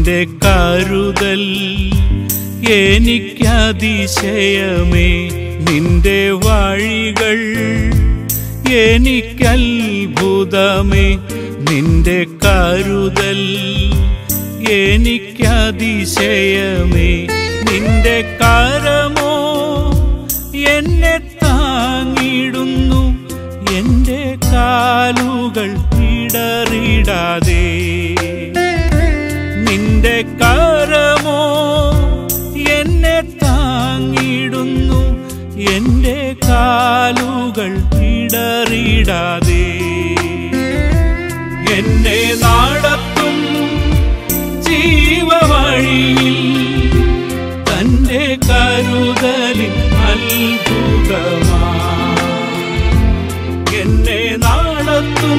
നിന്റെ കരുതൽ എനിക്കതിശയമേ നിന്റെ വഴികൾ എനിക്കത്ഭുതമേ നിന്റെ കരുതൽ എനിക്കതിശയമേ നിന്റെ കരമോ എന്നെ താങ്ങിടുന്നു എന്റെ കാലുകൾ ഇടറിടാതെ നിന്റെ കരമോ എന്നെ താങ്ങിടുന്നു എന്റെ കാലുകൾ ഇടറിടാതെ എന്നെ നടത്തും ജീവവഴിയിൽ തന്റെ കരുതലിൽ അത്ഭുതമാ എന്നെ നടത്തും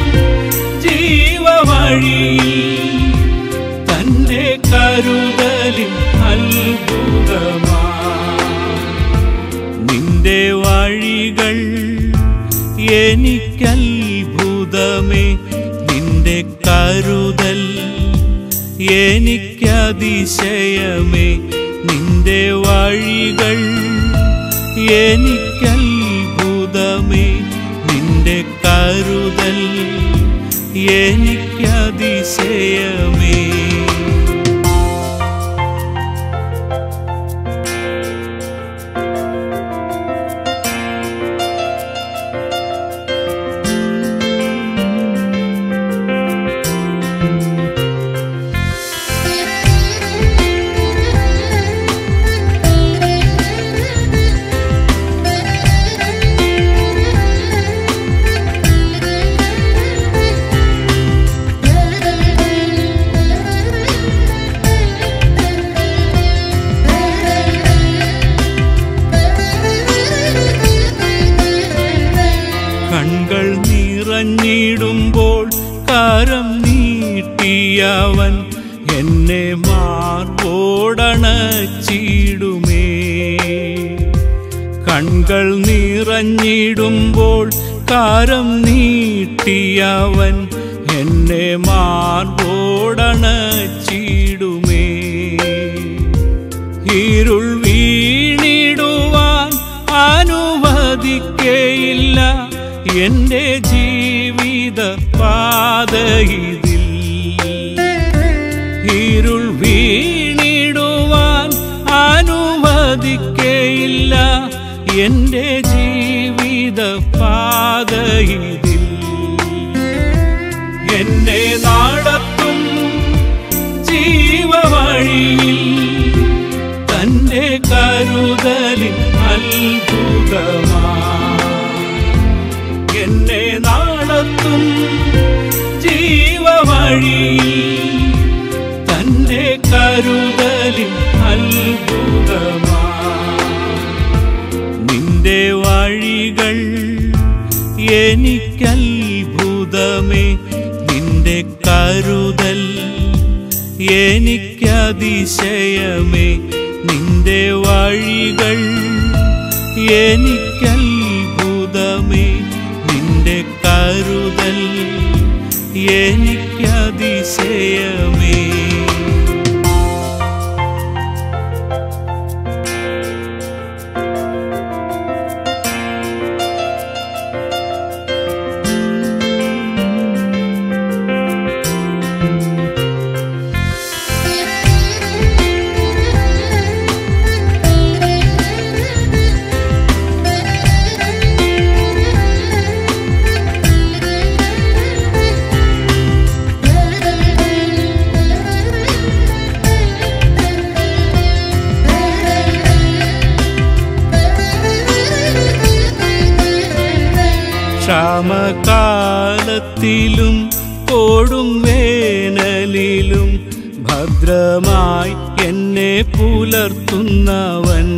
ജീവവഴിയിൽ തന്റെ കരുതലിൽ അത്ഭുതമാ നിന്റെ വഴികൾ എനിക്കത്ഭുതമേ നിന്റെ കരുതൽ എനിക്കതിശയമേ നിന്റെ വഴികൾ എനിക്കത്ഭുതമേ നിന്റെ കരുതൽ എനിക്കതിശയമേ കൺകൾ നിറഞ്ഞിടുമ്പോൾ കരം നീട്ടിയവൻ എന്നെ മാർബോടണച്ചിടുമേ കൺകൾ നിറഞ്ഞിടുമ്പോൾ കരം നീട്ടിയവൻ എന്നെ മാർബോടണച്ചിടുമേ ഇരുൾ വീണിടുവാൻ അനുവദിക്കയില്ല എന്റെ ജീവിത പാതയിതിൽ ഇരുൾ വീണിടുവാൻ അനുവദിക്കയില്ല എന്റെ ജീവിത പാതയിതിൽ എന്നെ നടത്തും ജീവവഴിയിൽ തന്റെ കരുതലിൽ അത്ഭുതമാ എന്നെ നടത്തും ജീവവഴിയിൽ തന്റെ കരുതലിൽ അത്ഭുതമാ നിന്റെ വഴികൾ എനിക്കത്ഭുതമേ നിന്റെ കരുതൽ എനിക്കതിശയമേ നിന്റെ വഴികൾ എനിക്കത്ഭുതമേ നിന്റെ കരുതൽ എനിക്കതിശയമേ ക്ഷാമകാലത്തിലും കൊടും വേനലിലും ഭദ്രമായി എന്നെ പുലർത്തുന്നവൻ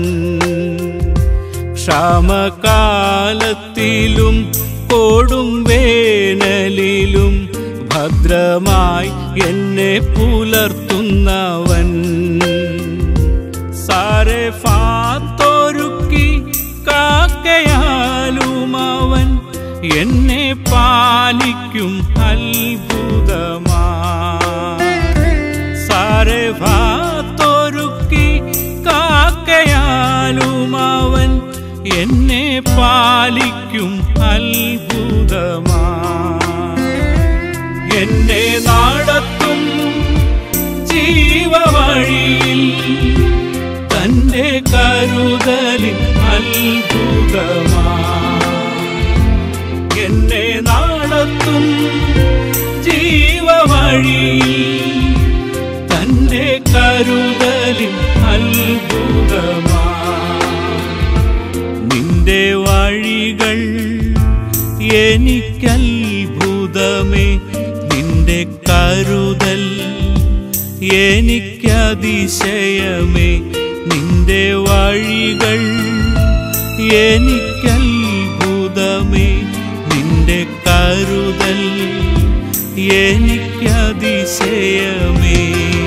ക്ഷാമകാലത്തിലും കൊടും വേനലിലും ഭദ്രമായി എന്നെ പുലർത്തുന്നവൻ സാരെ ഫാത്തൊരുക്കി കാക്കയാലും അവൻ എന്നെ പാലിക്കും അത്ഭുതമാ സാര ഭാത്തൊരുക്കി കാക്കയാലും അവൻ എന്നെ പാലിക്കും അത്ഭുതമാ എന്നെ നടത്തും ജീവവഴിയിൽ തന്റെ കരുതലിൽ അത്ഭുതമാ എന്നെ നടത്തും ജീവവഴിയിൽ തന്റെ കരുതലിൽ അത്ഭുതമാ നിന്റെ വഴികൾ എനിക്കത്ഭുതമേ നിന്റെ കരുതൽ എനിക്കതിശയമേ നിന്റെ വഴികൾ എനിക്കത്ഭുതമേ നിന്റെ കരുതൽ എനിക്കതിശയമേ